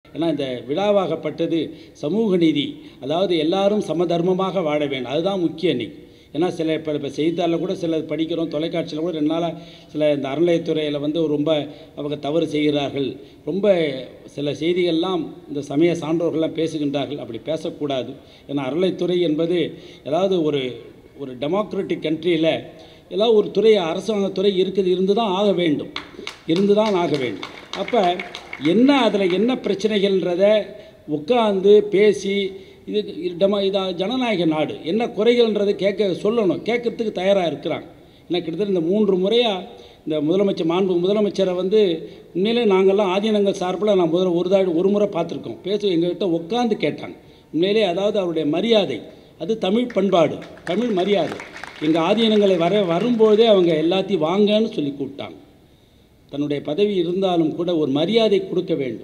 ஏன்னா இந்த விழாவாகப்பட்டது சமூக நீதி அதாவது எல்லாரும் சமதர்மமாக வாழ வேண்டும் அதுதான் முக்கியம் இன்னைக்கு ஏன்னா சில இப்போ இப்போ செய்தித்தாளில் கூட சில படிக்கிறோம் தொலைக்காட்சியில் கூட ரெண்டு நாளாக சில இந்த அறநிலையத்துறையில் வந்து ரொம்ப அவங்க தவறு செய்கிறார்கள் ரொம்ப சில செய்திகள்லாம் இந்த சமய சான்றோர்கள்லாம் பேசுகின்றார்கள் அப்படி பேசக்கூடாது ஏன்னா அறநிலைத்துறை என்பது ஏதாவது ஒரு ஒரு டெமோக்ராட்டிக் கண்ட்ரியில் ஏதாவது ஒரு துறை அரசாங்கத்துறை இருக்குது இருந்து தான் ஆக வேண்டும் இருந்து தான் ஆக வேண்டும் அப்போ என்ன அதில் என்ன பிரச்சனைகள்ன்றத உட்காந்து பேசி இது இது டெமோ இதா ஜனநாயக நாடு என்ன குறைகள்ன்றது கேட்க சொல்லணும் கேட்கறதுக்கு தயாராக இருக்கிறாங்க ஏன்னா கிட்டத்தட்ட இந்த மூன்று முறையாக இந்த முதலமைச்சர் மாண்பு முதலமைச்சரை வந்து உண்மையிலே நாங்கள்லாம் ஆதீனங்கள் சார்பில் நான் முதல்ல ஒரு தாடி ஒரு முறை பார்த்துருக்கோம் பேச எங்கள்கிட்ட உட்காந்து கேட்டாங்க உண்மையிலே அதாவது அவருடைய மரியாதை அது தமிழ் பண்பாடு தமிழ் மரியாதை எங்கள் ஆதீனங்களை வர வரும்போதே அவங்க எல்லாத்தையும் வாங்கன்னு சொல்லி கூப்பிட்டாங்க தன்னுடைய பதவி இருந்தாலும் கூட ஒரு மரியாதை கொடுக்க வேண்டும்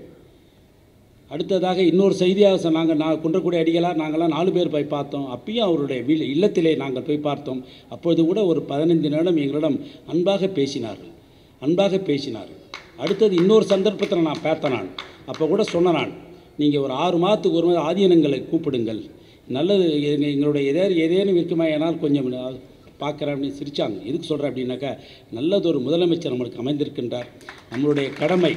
அடுத்ததாக இன்னொரு செய்தியாக சொன்னாங்க நான் குன்றக்குடி அடிகளார் நாங்கள்லாம் நாலு பேர் போய் பார்த்தோம் அப்பயும் அவருடைய வீ இல்லத்திலே நாங்கள் போய் பார்த்தோம் அப்பொழுது கூட ஒரு பதினைந்து நிமிடம் எங்களிடம் அன்பாக பேசினார்கள் அன்பாக பேசினார்கள் அடுத்தது இன்னொரு சந்தர்ப்பத்தில் நான் பார்த்தேன் நான் அப்போ கூட சொன்னேன் நான் நீங்கள் ஒரு ஆறு மாதத்துக்கு ஒரு மாதம் ஆதீனங்களை கூப்பிடுங்கள் நல்லது எங்க- எங்களுடைய எதே ஏதேனும் இருக்குமா ஏனால் கொஞ்சம் நான் பார்க்குறேன் அப்படின்னு சிரித்தாங்க எதுக்கு சொல்கிறேன் அப்படின்னாக்கா நல்லதொரு முதலமைச்சர் நம்மளுக்கு அமைந்திருக்கின்றார் நம்மளுடைய கடமை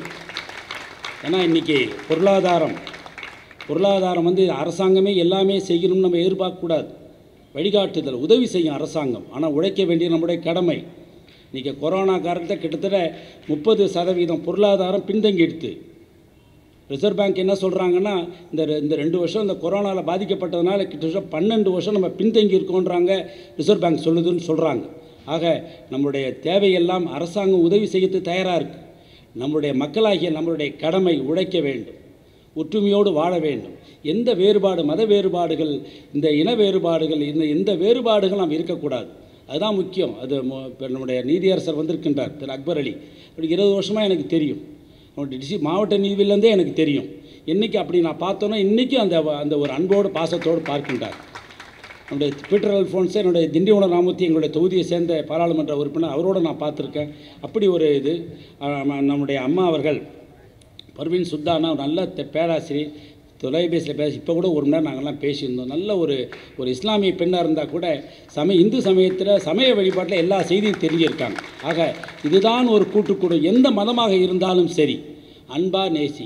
ஏன்னா இன்றைக்கி பொருளாதாரம் பொருளாதாரம் வந்து அரசாங்கமே எல்லாமே செய்யணும்னு நம்ம எதிர்பார்க்கக்கூடாது வழிகாட்டுதல் உதவி செய்யும் அரசாங்கம் ஆனால் உழைக்க வேண்டிய நம்முடைய கடமை இன்றைக்கி கொரோனா காலத்தில் கிட்டத்தட்ட முப்பது சதவீதம் பொருளாதாரம் பின்தங்கிடுது ரிசர்வ் பேங்க் என்ன சொல்கிறாங்கன்னா இந்த ரெ- இந்த ரெண்டு வருஷம் இந்த கொரோனாவில் பாதிக்கப்பட்டதுனால கிட்டத்தட்ட பன்னெண்டு வருஷம் நம்ம பின்தங்கி இருக்கோன்றாங்க ரிசர்வ் பேங்க் சொல்லுதுன்னு சொல்கிறாங்க ஆக நம்மளுடைய தேவையெல்லாம் அரசாங்கம் உதவி செய்யறதுக்கு தயாராக இருக்குது நம்முடைய மக்களாகிய நம்மளுடைய கடமை உழைக்க வேண்டும் ஒற்றுமையோடு வாழ வேண்டும் எந்த வேறுபாடு மத வேறுபாடுகள் இந்த இன வேறுபாடுகள் இந்த எந்த வேறுபாடுகள் நாம் இருக்கக்கூடாது அதுதான் முக்கியம் அது மு- இப்ப நம்முடைய நீதியரசர் வந்திருக்கின்றார் திரு அக்பர் அலி அப்படி இருபது வருஷமாக எனக்கு தெரியும் அவருடைய டிசி மாவட்ட நீதிவிலேருந்தே எனக்கு தெரியும் என்னைக்கு அப்படி நான் பார்த்தோன்னா இன்றைக்கும் அந்த அந்த ஒரு அன்போடு பாசத்தோடு பார்க்கின்றார் நம்முடைய பீட்டர் அல்ஃபோன்ஸ் என்னுடைய திண்டிவனம் ராமூர்த்தி எங்களுடைய தொகுதியை சேர்ந்த பாராளுமன்ற உறுப்பினர் அவரோட நான் பார்த்துருக்கேன் அப்படி ஒரு இது ஆஹ் நம்முடைய அம்மா அவர்கள் பர்வீன் சுத்தானா ஒரு நல்ல தெ- பேராசிரியர் தொலைபேசியில் பேசி இப்போ கூட ஒரு மணி நேரம் நாங்கள்லாம் பேசியிருந்தோம் நல்ல ஒரு ஒரு இஸ்லாமிய பெண்ணாக இருந்தால் கூட சமய இந்து சமயத்தில் சமய வழிபாட்டில் எல்லா செய்தியும் தெரிஞ்சிருக்காங்க ஆக இதுதான் ஒரு கூட்டுக்குழு எந்த மதமாக இருந்தாலும் சரி அன்பா நேசி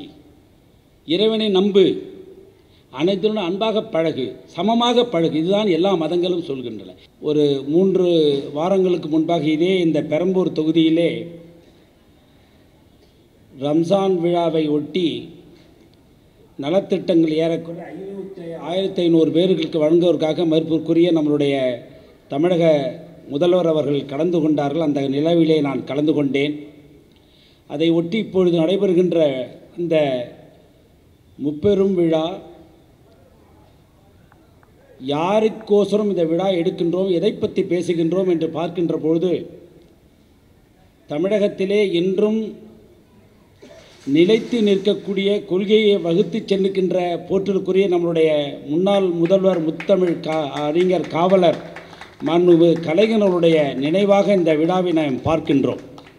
இறைவனை நம்பு அனைத்துடன் அன்பாக பழகு சமமாக பழகு இதுதான் எல்லா மதங்களும் சொல்கின்றன ஒரு மூன்று வாரங்களுக்கு முன்பாக இதே இந்த பெரம்பூர் தொகுதியிலே ரம்ஜான் விழாவை ஒட்டி நலத்திட்டங்கள் ஏறக்குறைய ஐநூற்றி ஆயிரத்தி ஐநூறு பேர்களுக்கு வழங்குவதற்காக மறுப்பிற்குரிய நம்மளுடைய தமிழக முதல்வர் அவர்கள் கலந்து கொண்டார்கள் அந்த நிலவிலே நான் கலந்து கொண்டேன் அதை ஒட்டி இப்பொழுது நடைபெறுகின்ற இந்த முப்பெரும் விழா யாருக்கோசரம் இந்த விழா எடுக்கின்றோம் எதை பற்றி பேசுகின்றோம் என்று பார்க்கின்ற பொழுது தமிழகத்திலே இன்றும் நிலைத்து நிற்கக்கூடிய கொள்கையை வகுத்து செல்லுகின்ற போற்றிற்குரிய நம்மளுடைய முன்னாள் முதல்வர் முத்தமிழ் கா அறிஞர் காவலர் மாண்புமிகு கலைஞர்களுடைய நினைவாக இந்த விழாவை நாம் பார்க்கின்றோம்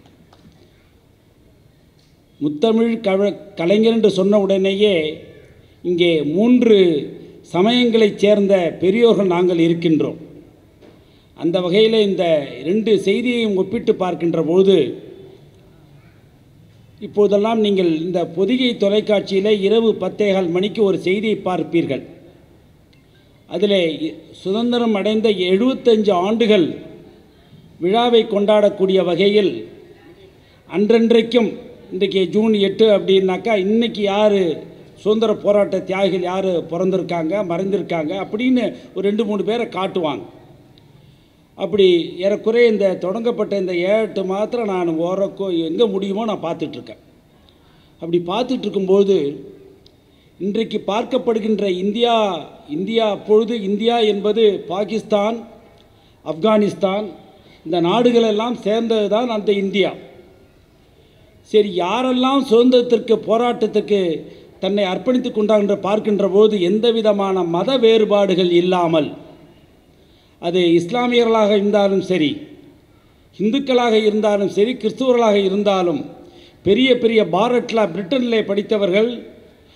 முத்தமிழ் கவ கலைஞர் என்று சொன்ன உடனேயே இங்கே மூன்று சமயங்களைச் சேர்ந்த பெரியோர்கள் நாங்கள் இருக்கின்றோம் அந்த வகையில் இந்த ரெண்டு செய்தியையும் ஒப்பிட்டு பார்க்கின்ற பொழுது இப்போதெல்லாம் நீங்கள் இந்த பொதிகை தொலைக்காட்சியில் இரவு பத்தேகால் மணிக்கு ஒரு செய்தியை பார்ப்பீர்கள் அதில் இ- சுதந்திரம் அடைந்த எழுபத்தஞ்சு ஆண்டுகள் விழாவை கொண்டாடக்கூடிய வகையில் அன்றன்றைக்கும் இன்றைக்கு ஜூன் எட்டு அப்படின்னாக்கா இன்னைக்கு யார் சுதந்திர போராட்ட தியாகிகள் யார் பிறந்திருக்காங்க மறைந்திருக்காங்க அப்படின்னு ஒரு ரெண்டு மூணு பேரை காட்டுவாங்க அப்படி ஏறக்குறைய இந்த தொடங்கப்பட்ட இந்த ஏழு எட்டு மாதத்தில் நான் ஓரக்கோ எங்கே முடியுமோ நான் பார்த்துட்ருக்கேன் அப்படி பார்த்துட்டு இருக்கும்போது இன்றைக்கு பார்க்கப்படுகின்ற இந்தியா இந்தியா அப்பொழுது இந்தியா என்பது பாகிஸ்தான் ஆப்கானிஸ்தான் இந்த நாடுகளெல்லாம் சேர்ந்தது தான் அந்த இந்தியா சரி யாரெல்லாம் சுதந்திரத்திற்கு போராட்டத்துக்கு தன்னை அர்ப்பணித்து கொண்டாங்க பார்க்கின்ற போது எந்த விதமான மத வேறுபாடுகள் இல்லாமல் அது இஸ்லாமியர்களாக இருந்தாலும் சரி இந்துக்களாக இருந்தாலும் சரி கிறிஸ்துவர்களாக இருந்தாலும் பெரிய பெரிய பாரட்ல பிரிட்டனிலே படித்தவர்கள்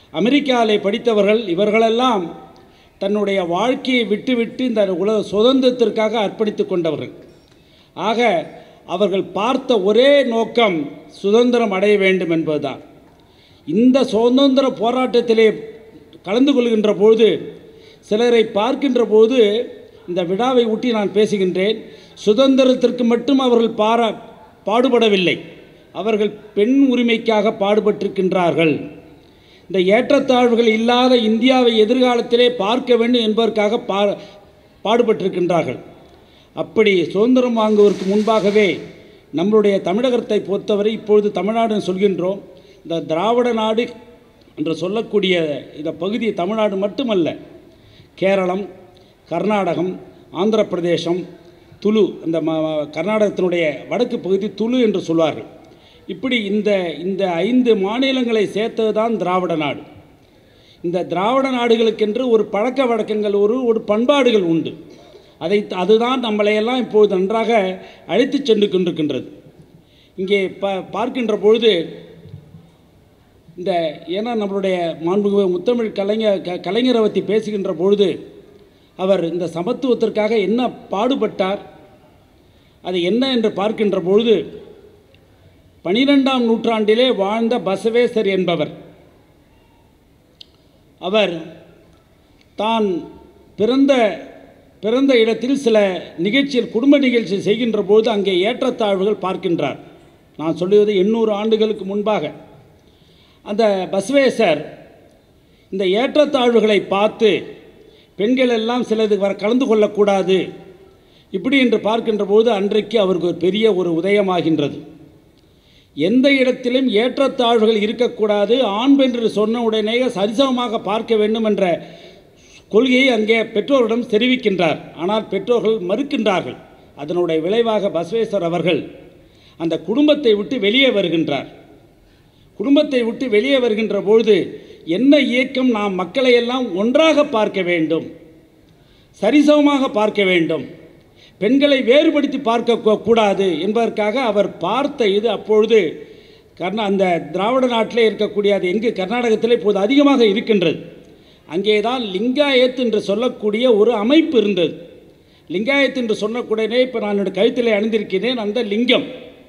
அமெரிக்காவிலே படித்தவர்கள் இவர்களெல்லாம் தன்னுடைய வாழ்க்கையை விட்டுவிட்டு இந்த உலக சுதந்திரத்திற்காக அர்ப்பணித்து கொண்டவர்கள் ஆக அவர்கள் பார்த்த ஒரே நோக்கம் சுதந்திரம் அடைய வேண்டும் என்பதுதான் இந்த சுதந்திர போராட்டத்திலே கலந்து கொள்கின்ற பொழுது சிலரை பார்க்கின்ற போது இந்த விழாவை ஒட்டி நான் பேசுகின்றேன் சுதந்திரத்திற்கு மட்டும் அவர்கள் பார பாடுபடவில்லை அவர்கள் பெண் உரிமைக்காக பாடுபட்டிருக்கின்றார்கள் இந்த ஏற்றத்தாழ்வுகள் இல்லாத இந்தியாவை எதிர்காலத்திலே பார்க்க வேண்டும் என்பதற்காக பா பாடுபட்டிருக்கின்றார்கள் அப்படி சுதந்திரம் வாங்குவதற்கு முன்பாகவே நம்மளுடைய தமிழகத்தை பொறுத்தவரை இப்பொழுது தமிழ்நாடு சொல்கின்றோம் இந்த திராவிட நாடு என்று சொல்லக்கூடிய இந்த பகுதி தமிழ்நாடு மட்டுமல்ல கேரளம் கர்நாடகம் ஆந்திர பிரதேசம் துளு இந்த ம கர்நாடகத்தினுடைய வடக்கு பகுதி துளு என்று சொல்வார்கள் இப்படி இந்த இந்த ஐந்து மாநிலங்களை சேர்த்தது தான் திராவிட நாடு இந்த திராவிட நாடுகளுக்கென்று ஒரு பழக்க வழக்கங்கள் ஒரு ஒரு பண்பாடுகள் உண்டு அதை அதுதான் நம்மளையெல்லாம் இப்போது நன்றாக அழைத்து சென்று கொண்டிருக்கின்றது இங்கே ப பார்க்கின்ற பொழுது இந்த ஏன்னா நம்மளுடைய மாண்புமிகு முத்தமிழ் கலைஞர் க கலைஞரை பற்றி பேசுகின்ற பொழுது அவர் இந்த சமத்துவத்திற்காக என்ன பாடுபட்டார் அது என்ன என்று பார்க்கின்ற பொழுது பனிரெண்டாம் நூற்றாண்டிலே வாழ்ந்த பசவேசர் என்பவர் அவர் தான் பிறந்த பிறந்த இடத்தில் சில நிகழ்ச்சிகள் குடும்ப நிகழ்ச்சி செய்கின்ற போது அங்கே ஏற்றத்தாழ்வுகள் பார்க்கின்றார் நான் சொல்லுவது எண்ணூறு ஆண்டுகளுக்கு முன்பாக அந்த பஸ்வேசர் இந்த ஏற்றத்தாழ்வுகளை பார்த்து பெண்கள் எல்லாம் சிலது வர கலந்து கொள்ளக்கூடாது இப்படி என்று பார்க்கின்ற போது அன்றைக்கு அவருக்கு ஒரு பெரிய ஒரு உதயமாகின்றது எந்த இடத்திலும் ஏற்றத்தாழ்வுகள் இருக்கக்கூடாது ஆண் பெண் என்று சொன்ன உடனேயே சரிசமமாக பார்க்க வேண்டும் என்ற கொள்கையை அங்கே பெற்றோரிடம் தெரிவிக்கின்றார் ஆனால் பெற்றோர்கள் மறுக்கின்றார்கள் அதனுடைய விளைவாக பசவேஸ்வர் அவர்கள் அந்த குடும்பத்தை விட்டு வெளியே வருகின்றார் குடும்பத்தை விட்டு வெளியே வருகின்ற பொழுது என்ன இயக்கம் நாம் மக்களை எல்லாம் ஒன்றாக பார்க்க வேண்டும் சரிசமமாக பார்க்க வேண்டும் பெண்களை வேறுபடுத்தி பார்க்க கூ- கூடாது என்பதற்காக அவர் பார்த்த இது அப்பொழுது கர்நா அந்த திராவிட நாட்டிலே இருக்கக்கூடிய அது எங்கு கர்நாடகத்திலே இப்போது அதிகமாக இருக்கின்றது அங்கே தான் லிங்காயத் என்று சொல்லக்கூடிய ஒரு அமைப்பு இருந்தது லிங்காயத் என்று சொன்னக்கூடனே இப்போ நான் என்னுடைய கழுத்திலே அணிந்திருக்கிறேன் அந்த லிங்கம்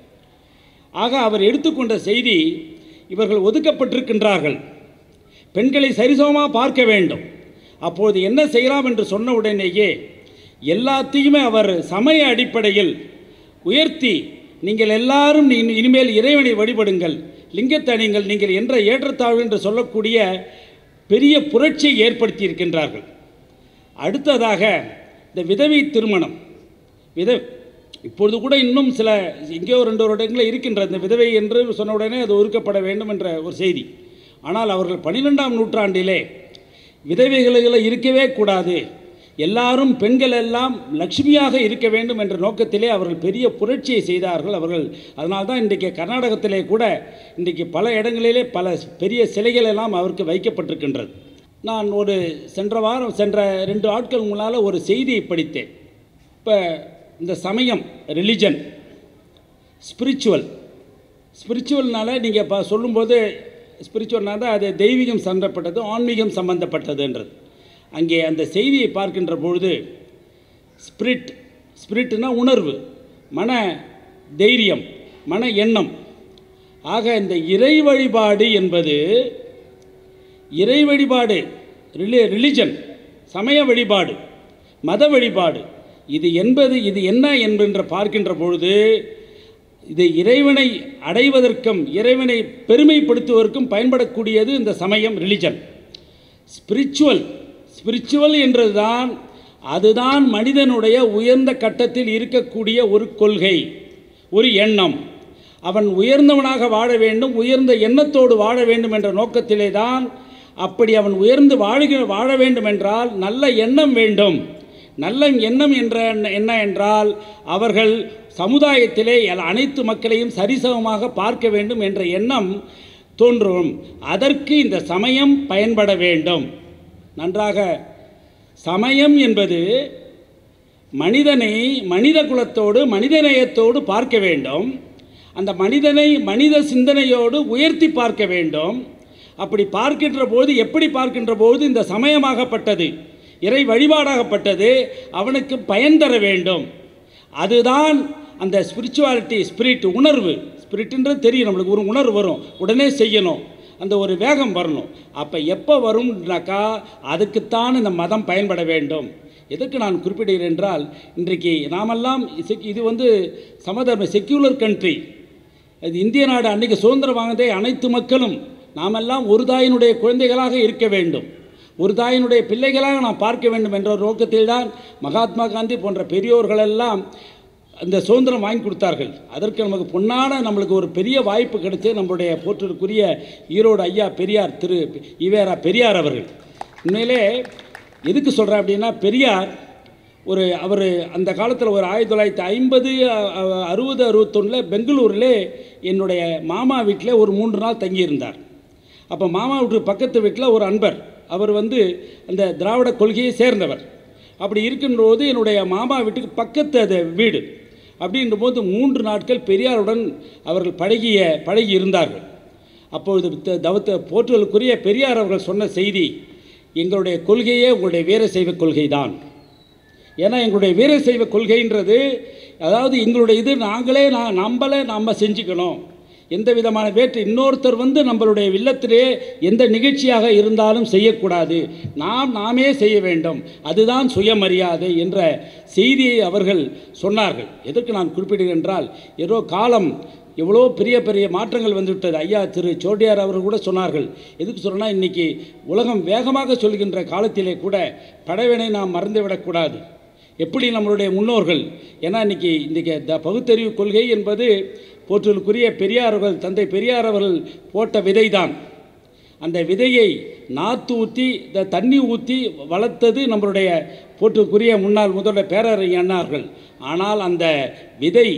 ஆக அவர் எடுத்துக்கொண்ட செய்தி இவர்கள் ஒதுக்கப்பட்டிருக்கின்றார்கள் பெண்களை சரிசமமாக பார்க்க வேண்டும் அப்போது என்ன செய்யலாம் என்று சொன்ன உடனேயே எல்லாத்தையுமே அவர் சமய அடிப்படையில் உயர்த்தி நீங்கள் எல்லாரும் இனி- இனிமேல் இறைவனை வழிபடுங்கள் லிங்கத்தணிங்கள் நீங்கள் என்ற ஏற்றத்தாழ்வு என்று சொல்லக்கூடிய பெரிய புரட்சியை ஏற்படுத்தி இருக்கின்றார்கள் அடுத்ததாக இந்த விதவை திருமணம் வித இப்பொழுது கூட இன்னும் சில எங்கேயோ ரெண்டு ஒரு இடங்களில் இருக்கின்ற இந்த விதவை என்று சொன்ன உடனே அது ஒதுக்கப்பட வேண்டும் என்ற ஒரு செய்தி ஆனால் அவர்கள் பன்னிரெண்டாம் நூற்றாண்டிலே விதவைகளில் இருக்கவே கூடாது எல்லாரும் பெண்கள் எல்லாம் லட்சுமியாக இருக்க வேண்டும் என்ற நோக்கத்திலே அவர்கள் பெரிய புரட்சியை செய்தார்கள் அவர்கள் அதனால்தான் இன்றைக்கு கர்நாடகத்திலே கூட இன்றைக்கு பல இடங்களிலே பல பெரிய சிலைகள் எல்லாம் அவருக்கு வைக்கப்பட்டிருக்கின்றது நான் ஒரு சென்ற வாரம் சென்ற ரெண்டு ஆட்கள் முன்னால் ஒரு செய்தியை படித்தேன் இப்போ இந்த சமயம் ரிலிஜன் ஸ்பிரிச்சுவல் ஸ்பிரிச்சுவல்னால நீங்கள் இப்போ சொல்லும்போது ஸ்பிரிச்சுவல்னால தான் அது தெய்வீகம் சம்பந்தப்பட்டது ஆன்மீகம் சம்பந்தப்பட்டதுன்றது அங்கே அந்த செய்தியை பார்க்கின்ற பொழுது ஸ்பிரிட் ஸ்பிரிட்னா உணர்வு மன தைரியம் மன எண்ணம் ஆக இந்த இறை வழிபாடு என்பது இறை வழிபாடு ரிலி ரிலிஜன் சமய வழிபாடு மத வழிபாடு இது என்பது இது என்ன என்பென்ற பார்க்கின்ற பொழுது இது இறைவனை அடைவதற்கும் இறைவனை பெருமைப்படுத்துவதற்கும் பயன்படக்கூடியது இந்த சமயம் ரிலிஜன் ஸ்பிரிச்சுவல் ஸ்பிரிச்சுவல் என்றுதான் அதுதான் மனிதனுடைய உயர்ந்த கட்டத்தில் இருக்கக்கூடிய ஒரு கொள்கை ஒரு எண்ணம் அவன் உயர்ந்தவனாக வாழ வேண்டும் உயர்ந்த எண்ணத்தோடு வாழ வேண்டும் என்ற நோக்கத்திலே தான் அப்படி அவன் உயர்ந்து வாழுகிற வாழ வேண்டும் என்றால் நல்ல எண்ணம் வேண்டும் நல்ல எண்ணம் என்ற என்ன என்றால் அவர்கள் சமுதாயத்திலே எல்- அனைத்து மக்களையும் சரிசமமாக பார்க்க வேண்டும் என்ற எண்ணம் தோன்றும் அதற்கு இந்த சமயம் பயன்பட வேண்டும் நன்றாக சமயம் என்பது மனிதனை மனித குலத்தோடு மனிதநேயத்தோடு பார்க்க வேண்டும் அந்த மனிதனை மனித சிந்தனையோடு உயர்த்தி பார்க்க வேண்டும் அப்படி பார்க்கின்ற போது எப்படி பார்க்கின்ற போது இந்த சமயமாகப்பட்டது இறை வழிபாடாகப்பட்டது அவனுக்கு பயன் தர வேண்டும் அதுதான் அந்த ஸ்பிரிச்சுவாலிட்டி ஸ்பிரிட் உணர்வு ஸ்பிரிட்ன்றது தெரியும் நம்மளுக்கு ஒரு உணர்வு வரும் உடனே செய்யணும் அந்த ஒரு வேகம் வரணும் அப்போ எப்போ வரும்னாக்கா அதுக்குத்தான் இந்த மதம் பயன்பட வேண்டும் எதற்கு நான் குறிப்பிடுகிறேன் என்றால் இன்றைக்கு நாமெல்லாம் செக்- இது வந்து சமதர்ம செக்யூலர் கண்ட்ரி இது இந்திய நாடு அன்னைக்கு சுதந்திரம் வாங்கினதே அனைத்து மக்களும் நாமெல்லாம் ஒரு தாயினுடைய குழந்தைகளாக இருக்க வேண்டும் ஒரு தாயினுடைய பிள்ளைகளாக நாம் பார்க்க வேண்டும் என்ற ஒரு நோக்கத்தில் தான் மகாத்மா காந்தி போன்ற பெரியோர்களெல்லாம் அந்த சுதந்திரம் வாங்கி கொடுத்தார்கள் அதற்கு நமக்கு பொன்னான நம்மளுக்கு ஒரு பெரிய வாய்ப்பு கிடைச்சு நம்மளுடைய போற்றிற்குரிய ஈரோடு ஐயா பெரியார் திரு ஈவேரா பெரியார் அவர்கள் உண்மையிலே எதுக்கு சொல்கிறேன் அப்படின்னா பெரியார் ஒரு அவர் அந்த காலத்தில் ஒரு ஆயிரத்தி தொள்ளாயிரத்தி ஐம்பது அறுபது அறுபத்தொன்னில் பெங்களூரில் என்னுடைய மாமா வீட்டில் ஒரு மூன்று நாள் தங்கியிருந்தார் அப்போ மாமா வீட்டு பக்கத்து வீட்டில் ஒரு அன்பர் அவர் வந்து அந்த திராவிட கொள்கையை சேர்ந்தவர் அப்படி இருக்கின்றபோது என்னுடைய மாமா வீட்டுக்கு பக்கத்து அது வீடு அப்படின்ற போது மூன்று நாட்கள் பெரியாருடன் அவர்கள் பழகிய பழகி இருந்தார்கள் அப்பொழுது த- தவத்த போற்றுதலுக்குரிய பெரியார் அவர்கள் சொன்ன செய்தி எங்களுடைய கொள்கையே உங்களுடைய வீரசைவ கொள்கை தான் ஏன்னா எங்களுடைய வீரசைவ கொள்கைன்றது அதாவது எங்களுடைய இது நாங்களே நான் நம்மளே நம்ம செஞ்சுக்கணும் எந்த விதமான வேற்று இன்னொருத்தர் வந்து நம்மளுடைய இல்லத்திலே எந்த நிகழ்ச்சியாக இருந்தாலும் செய்யக்கூடாது நாம் நாமே செய்ய வேண்டும் அதுதான் சுயமரியாதை என்ற செய்தியை அவர்கள் சொன்னார்கள் எதற்கு நான் குறிப்பிடுகிறேன் என்றால் ஏதோ காலம் எவ்வளோ பெரிய பெரிய மாற்றங்கள் வந்துவிட்டது ஐயா திரு சோடியார் அவர்கள் கூட சொன்னார்கள் எதுக்கு சொல்றேன்னா இன்னைக்கு உலகம் வேகமாக சொல்கின்ற காலத்திலே கூட படைவினை நாம் மறந்துவிடக்கூடாது எப்படி நம்மளுடைய முன்னோர்கள் ஏன்னா இன்னைக்கு இன்றைக்கி த பகுத்தறிவு கொள்கை என்பது போற்றலுக்குரிய பெரியார் அவர்கள் தந்தை பெரியார் அவர்கள் போட்ட விதை தான் அந்த விதையை நாற்று ஊற்றி இந்த தண்ணி ஊற்றி வளர்த்தது நம்மளுடைய போற்றுக்குரிய முன்னாள் முதல்வர் பேரறிஞர் அண்ணார்கள் ஆனால் அந்த விதை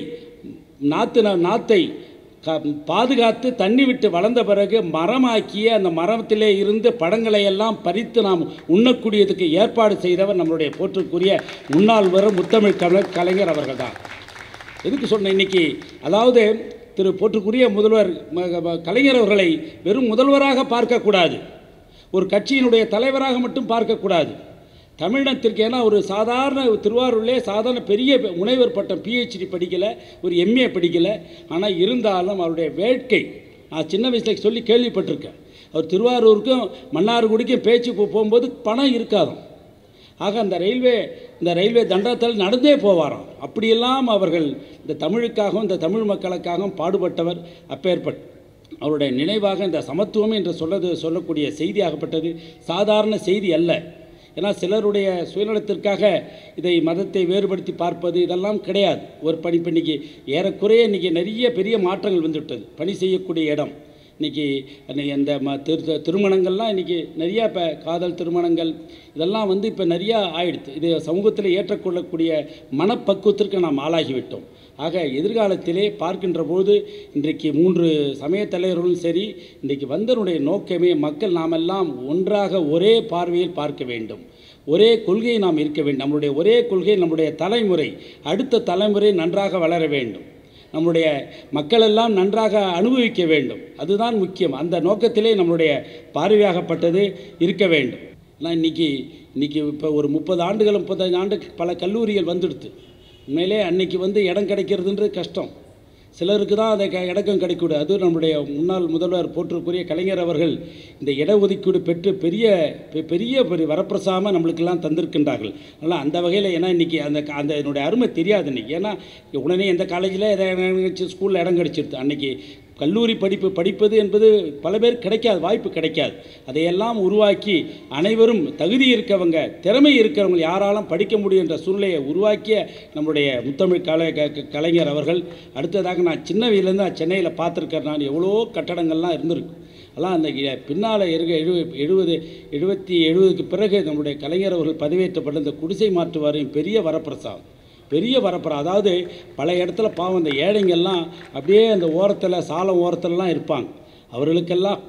நாற்று நாத்தை க பாதுகாத்து தண்ணி விட்டு வளர்ந்த பிறகு மரமாக்கிய அந்த மரத்திலே இருந்து பழங்களை எல்லாம் பறித்து நாம் உண்ணக்கூடியதுக்கு ஏற்பாடு செய்தவர் நம்மளுடைய போற்றுக்குரிய முன்னாள் வரும் முத்தமிழ் கலைஞர் கலைஞர் அவர்கள் தான் எதுக்கு சொன்னேன் இன்னைக்கு அதாவது திரு போற்றுக்குரிய முதல்வர் ம- ம- கலைஞர் அவர்களை வெறும் முதல்வராக பார்க்கக்கூடாது ஒரு கட்சியினுடைய தலைவராக மட்டும் பார்க்கக்கூடாது தமிழினத்திற்கு ஏன்னா ஒரு சாதாரண திருவாரூர்லே சாதாரண பெரிய ப- முனைவர் பட்டம் பிஹெச்டி படிக்கலை ஒரு எம்ஏ படிக்கலை ஆனால் இருந்தாலும் அவருடைய வேட்கை நான் சின்ன வயசில் சொல்லி கேள்விப்பட்டிருக்கேன் அவர் திருவாரூருக்கும் மன்னார்குடிக்கும் பேச்சு போ- போகும்போது பணம் இருக்காதாம் ஆக அந்த ரயில்வே இந்த ரயில்வே தண்டத்தில் நடந்தே போவாராம் அப்படியெல்லாம் அவர்கள் இந்த தமிழுக்காகவும் இந்த தமிழ் மக்களுக்காகவும் பாடுபட்டவர் அப்பேற்பட் அவருடைய நினைவாக இந்த சமத்துவம் என்று சொல்லது சொல்லக்கூடிய செய்தியாகப்பட்டது சாதாரண செய்தி அல்ல ஏன்னா சிலருடைய சுயநலத்திற்காக இதை மதத்தை வேறுபடுத்தி பார்ப்பது இதெல்லாம் கிடையாது ஒரு பணி இப்ப இன்னைக்கு ஏறக்குறைய இன்றைக்கி நிறைய பெரிய மாற்றங்கள் வந்துவிட்டது பணி செய்யக்கூடிய இடம் இன்றைக்கி இந்த ம திரு திருமணங்கள்லாம் இன்றைக்கி நிறையா இப்போ காதல் திருமணங்கள் இதெல்லாம் வந்து இப்போ நிறையா ஆயிடுது இது சமூகத்தில் ஏற்றுக்கொள்ளக்கூடிய மனப்பக்குவத்திற்கு நாம் ஆளாகிவிட்டோம் ஆக எதிர்காலத்திலே பார்க்கின்ற போது இன்றைக்கு மூன்று சமய தலைவர்களும் சரி இன்றைக்கு வந்தனுடைய நோக்கமே மக்கள் நாமெல்லாம் ஒன்றாக ஒரே பார்வையில் பார்க்க வேண்டும் ஒரே கொள்கை நாம் இருக்க வேண்டும் நம்முடைய ஒரே கொள்கை நம்முடைய தலைமுறை அடுத்த தலைமுறை நன்றாக வளர வேண்டும் நம்முடைய மக்களெல்லாம் நன்றாக அனுபவிக்க வேண்டும் அதுதான் முக்கியம் அந்த நோக்கத்திலே நம்மளுடைய பார்வையாகப்பட்டது இருக்க வேண்டும் ஆனால் இன்றைக்கி இன்றைக்கி இப்போ ஒரு முப்பது ஆண்டுகள் முப்பத்தஞ்சு ஆண்டு பல கல்லூரிகள் வந்துடுது உண்மையிலே அன்னைக்கு வந்து இடம் கிடைக்கிறதுன்றது கஷ்டம் சிலருக்கு தான் அந்த க- இடக்கம் கிடைக்கூடு அதுவும் நம்முடைய முன்னாள் முதல்வர் போற்றுக்குரிய கலைஞர் அவர்கள் இந்த இடஒதுக்கீடு பெற்று பெரிய பெ- பெரிய பெரிய வரப்பிரசாம நம்மளுக்கெல்லாம் தந்திருக்கின்றார்கள் அதனால் அந்த வகையில் ஏன்னா இன்றைக்கி அந்த க- அந்த என்னுடைய அருமை தெரியாது இன்றைக்கி ஏன்னா உடனே எந்த காலேஜில் எதை கிடச்சி ஸ்கூலில் இடம் கிடச்சிருது அன்றைக்கி கல்லூரி படிப்பு படிப்பது என்பது பல பேர் கிடைக்காது வாய்ப்பு கிடைக்காது அதையெல்லாம் உருவாக்கி அனைவரும் தகுதி இருக்கவங்க திறமை இருக்கிறவங்க யாராலும் படிக்க முடியும் என்ற சூழ்நிலையை உருவாக்கிய நம்முடைய முத்தமிழ் கலை க- க- கலைஞர் அவர்கள் அடுத்ததாக நான் சின்ன வயதுலேருந்து நான் சென்னையில் பார்த்துருக்கேன் நான் எவ்வளோ கட்டடங்கள்லாம் இருந்திருக்கு அதெல்லாம் அந்த இ- பின்னால் இருக்க எழு எழுபது எழுபத்தி எழுபதுக்கு பிறகு நம்முடைய கலைஞர் அவர்கள் பதவியேற்றப்பட்ட இந்த குடிசை மாற்று வாரியம் பெரிய வரப்பிரசாதம் பெரிய வரப்புறம் அதாவது பல இடத்துல பாவம் இந்த ஏழைங்கெல்லாம் அப்படியே அந்த ஓரத்தில் சாலம் ஓரத்துலலாம் இருப்பாங்க அவர்களுக்கெல்லாம்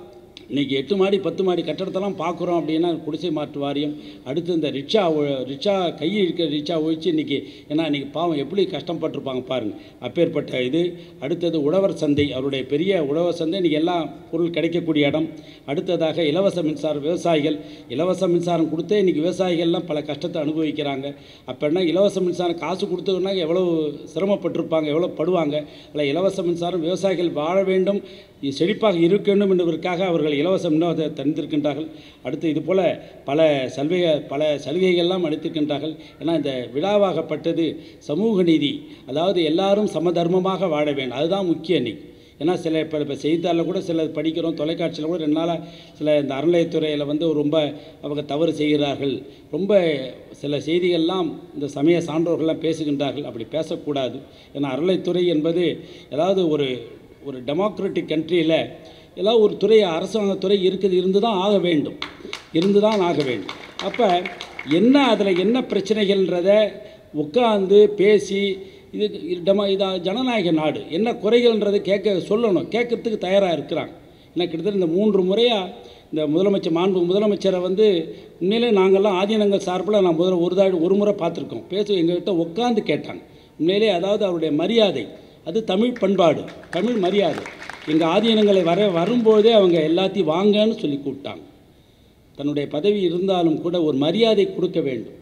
இன்றைக்கி எட்டு மாடி பத்து மாடி கட்டடத்தெல்லாம் பார்க்குறோம் அப்படின்னா குடிசை மாற்று வாரியம் அடுத்து இந்த ரிக்ஷா ஒ- ரிக்ஷா கையில் இருக்கிற ரிக்ஷா ஒழிச்சு இன்றைக்கி ஏன்னா இன்றைக்கி பாவம் எப்படி கஷ்டப்பட்டிருப்பாங்க பாருங்கள் அப்பேற்பட்ட இது அடுத்தது உழவர் சந்தை அவருடைய பெரிய உழவர் சந்தை இன்றைக்கி எல்லா பொருள் கிடைக்கக்கூடிய இடம் அடுத்ததாக இலவச மின்சாரம் விவசாயிகள் இலவச மின்சாரம் கொடுத்தே இன்றைக்கி விவசாயிகள்லாம் பல கஷ்டத்தை அனுபவிக்கிறாங்க அப்போ என்ன இலவச மின்சாரம் காசு கொடுத்ததுன்னா எவ்வளோ சிரமப்பட்டிருப்பாங்க எவ்வளோ படுவாங்க அதில் இலவச மின்சாரம் விவசாயிகள் வாழ வேண்டும் இது செழிப்பாக இருக்க வேண்டும் என்பதற்காக அவர்கள் இலவச மின்னோட்டத்தை தந்திருக்கின்றார்கள் அடுத்து இது போல் பல சலுகை பல சலுகைகள்லாம் அளித்திருக்கின்றார்கள் ஏன்னா இந்த விழாவாகப்பட்டது சமூக நீதி அதாவது எல்லாரும் சமதர்மமாக வாழ வேண்டும் அதுதான் முக்கிய இன்னைக்கு ஏன்னா சில இப்போ இப்போ செய்தித்தாளில் கூட சில படிக்கிறோம் தொலைக்காட்சியில் கூட ரெண்டு நாளாக சில இந்த அறநிலையத்துறையில் வந்து ரொம்ப அவங்க தவறு செய்கிறார்கள் ரொம்ப சில செய்திகள்லாம் இந்த சமய சான்றோர்கள்லாம் பேசுகின்றார்கள் அப்படி பேசக்கூடாது ஏன்னா அறநிலைத்துறை என்பது ஏதாவது ஒரு ஒரு டெமோக்ராட்டிக் கண்ட்ரியில் ஏதாவது ஒரு துறை அரசாங்கத்துறை இருக்குது இருந்து தான் ஆக வேண்டும் இருந்து தான் ஆக வேண்டும் அப்போ என்ன அதில் என்ன பிரச்சனைகள்ன்றத உட்காந்து பேசி இது இது டெமோ இதா ஜனநாயக நாடு என்ன குறைகள்ன்றதை கேட்க சொல்லணும் கேட்கறதுக்கு தயாராக இருக்கிறாங்க ஏன்னா கிட்டத்தட்ட இந்த மூன்று முறையாக இந்த முதலமைச்சர் மாண்பு முதலமைச்சரை வந்து உண்மையிலே நாங்கள்லாம் ஆதீனங்கள் சார்பில் நான் முதல்ல ஒரு தாடி ஒரு முறை பார்த்துருக்கோம் பேச எங்ககிட்ட உட்காந்து கேட்டாங்க உண்மையிலே அதாவது அவருடைய மரியாதை அது தமிழ் பண்பாடு தமிழ் மரியாதை எங்கள் ஆதீனங்களை வர வரும்போதே அவங்க எல்லாத்தையும் வாங்கன்னு சொல்லி கூப்பிட்டாங்க தன்னுடைய பதவி இருந்தாலும் கூட ஒரு மரியாதை கொடுக்க வேண்டும்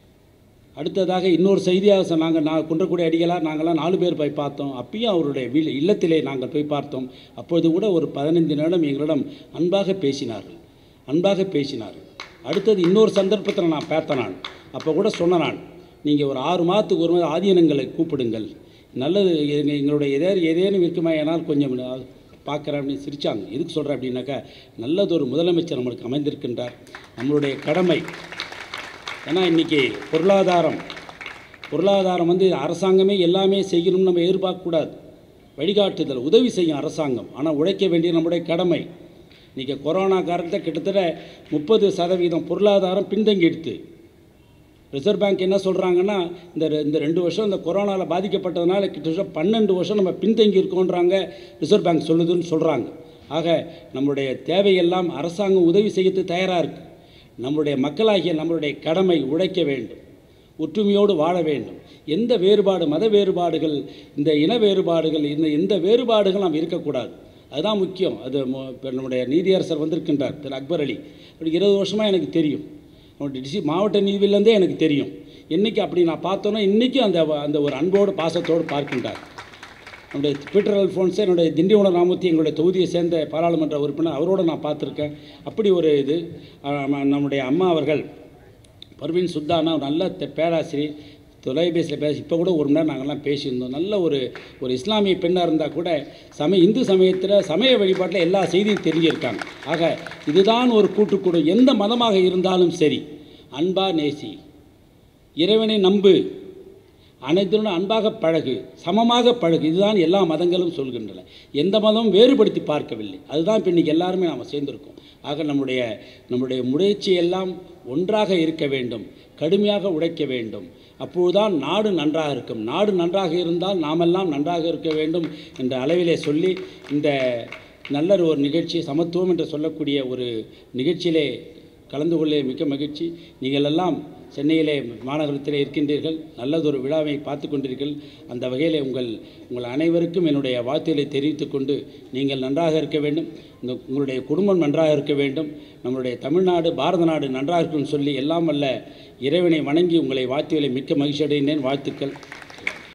அடுத்ததாக இன்னொரு செய்தியாக நாங்கள் நான் குன்றக்குடி அடிகளார் நாங்கள்லாம் நாலு பேர் போய் பார்த்தோம் அப்பயும் அவருடைய வீ இல்லத்திலே நாங்கள் போய் பார்த்தோம் அப்பொழுது கூட ஒரு பதினைந்து நிமிடம் எங்களிடம் அன்பாக பேசினார்கள் அன்பாக பேசினார்கள் அடுத்தது இன்னொரு சந்தர்ப்பத்தில் நான் பார்த்தேன் நான் அப்போ கூட சொன்னேன் நான் நீங்கள் ஒரு ஆறு மாதத்துக்கு ஒரு மாதிரி ஆதீனங்களை கூப்பிடுங்கள் நல்லது எங்க- எங்களுடைய எதேனும் ஏதேனும் இருக்குமா ஏனால் கொஞ்சம் பார்க்குறேன் அப்படின்னு சிரித்தாங்க எதுக்கு சொல்கிறேன் அப்படின்னாக்கா நல்லதொரு முதலமைச்சர் நம்மளுக்கு அமைந்திருக்கின்றார் நம்மளுடைய கடமை ஏன்னா இன்றைக்கி பொருளாதாரம் பொருளாதாரம் வந்து அரசாங்கமே எல்லாமே செய்யணும்னு நம்ம எதிர்பார்க்கக்கூடாது வழிகாட்டுதல் உதவி செய்யும் அரசாங்கம் ஆனால் உழைக்க வேண்டிய நம்முடைய கடமை இன்றைக்கி கொரோனா காலத்தில் கிட்டத்தட்ட முப்பது சதவீதம் பொருளாதாரம் பின்தங்கிடுத்து ரிசர்வ் பேங்க் என்ன சொல்கிறாங்கன்னா இந்த ரெ- இந்த ரெண்டு வருஷம் இந்த கொரோனாவில் பாதிக்கப்பட்டதுனால கிட்டத்தட்ட பன்னெண்டு வருஷம் நம்ம பின்தங்கி இருக்கோன்றாங்க ரிசர்வ் பேங்க் சொல்லுதுன்னு சொல்கிறாங்க ஆக நம்முடைய தேவையெல்லாம் அரசாங்கம் உதவி செய்யறதுக்கு தயாராக இருக்குது நம்முடைய மக்களாகிய நம்மளுடைய கடமை உழைக்க வேண்டும் ஒற்றுமையோடு வாழ வேண்டும் எந்த வேறுபாடு மத வேறுபாடுகள் இந்த இன வேறுபாடுகள் இந்த எந்த வேறுபாடுகள் நாம் இருக்கக்கூடாது அதுதான் முக்கியம் அது மு- இப்ப நம்முடைய நீதியரசர் வந்திருக்கின்றார் திரு அக்பர் அலி அப்படி இருபது வருஷமாக எனக்கு தெரியும் அவருடைய டிசி மாவட்ட நீதிவிலேருந்தே எனக்கு தெரியும் என்னைக்கு அப்படி நான் பார்த்தோன்னா இன்றைக்கும் அந்த அந்த ஒரு அன்போடு பாசத்தோடு பார்க்கின்றார் நம்முடைய பீட்டர் அல்ஃபோன்ஸே என்னுடைய திண்டிவனம் ராமூர்த்தி எங்களுடைய தொகுதியை சேர்ந்த பாராளுமன்ற உறுப்பினர் அவரோட நான் பார்த்துருக்கேன் அப்படி ஒரு இது ஆமா, நம்முடைய அம்மா அவர்கள் பர்வீன் சுத்தானா ஒரு நல்ல தெ- பேராசிரியர் தொலைபேசியில் பேசி இப்போ கூட ஒரு மணி நேரம் நாங்கள்லாம் பேசியிருந்தோம் நல்ல ஒரு ஒரு இஸ்லாமிய பெண்ணாக இருந்தால் கூட சமய இந்து சமயத்தில் சமய வழிபாட்டில் எல்லா செய்தியும் தெரிஞ்சிருக்காங்க ஆக இதுதான் ஒரு கூட்டுக்குழு எந்த மதமாக இருந்தாலும் சரி அன்பா நேசி இறைவனை நம்பு அனைத்துடன் அன்பாக பழகு சமமாக பழகு இதுதான் எல்லா மதங்களும் சொல்கின்றன எந்த மதமும் வேறுபடுத்தி பார்க்கவில்லை அதுதான் இப்போ இன்றைக்கி எல்லாருமே நாம் சேர்ந்திருக்கோம் ஆக நம்முடைய நம்முடைய முயற்சி எல்லாம் ஒன்றாக இருக்க வேண்டும் கடுமையாக உழைக்க வேண்டும் அப்பொழுதுதான் நாடு நன்றாக இருக்கும் நாடு நன்றாக இருந்தால் நாமெல்லாம் நன்றாக இருக்க வேண்டும் என்ற அளவிலே சொல்லி இந்த நல்ல ஒரு நிகழ்ச்சி சமத்துவம் என்று சொல்லக்கூடிய ஒரு நிகழ்ச்சியிலே கலந்து கொள்ள மிக்க மகிழ்ச்சி நீங்கள் எல்லாம் சென்னையிலே மாநகரத்திலே இருக்கின்றீர்கள் நல்லதொரு விழாவை பார்த்து கொண்டீர்கள் அந்த வகையில் உங்கள் உங்கள் அனைவருக்கும் என்னுடைய வாழ்த்துக்களை தெரிவித்துக் கொண்டு நீங்கள் நன்றாக இருக்க வேண்டும் இந்த உங்களுடைய குடும்பம் நன்றாக இருக்க வேண்டும் நம்மளுடைய தமிழ்நாடு பாரத நாடு நன்றாக இருக்கும்னு சொல்லி எல்லாம் வல்ல இறைவனை வணங்கி உங்களை வாழ்த்துக்களை மிக்க மகிழ்ச்சி அடைகின்றேன் வாழ்த்துக்கள்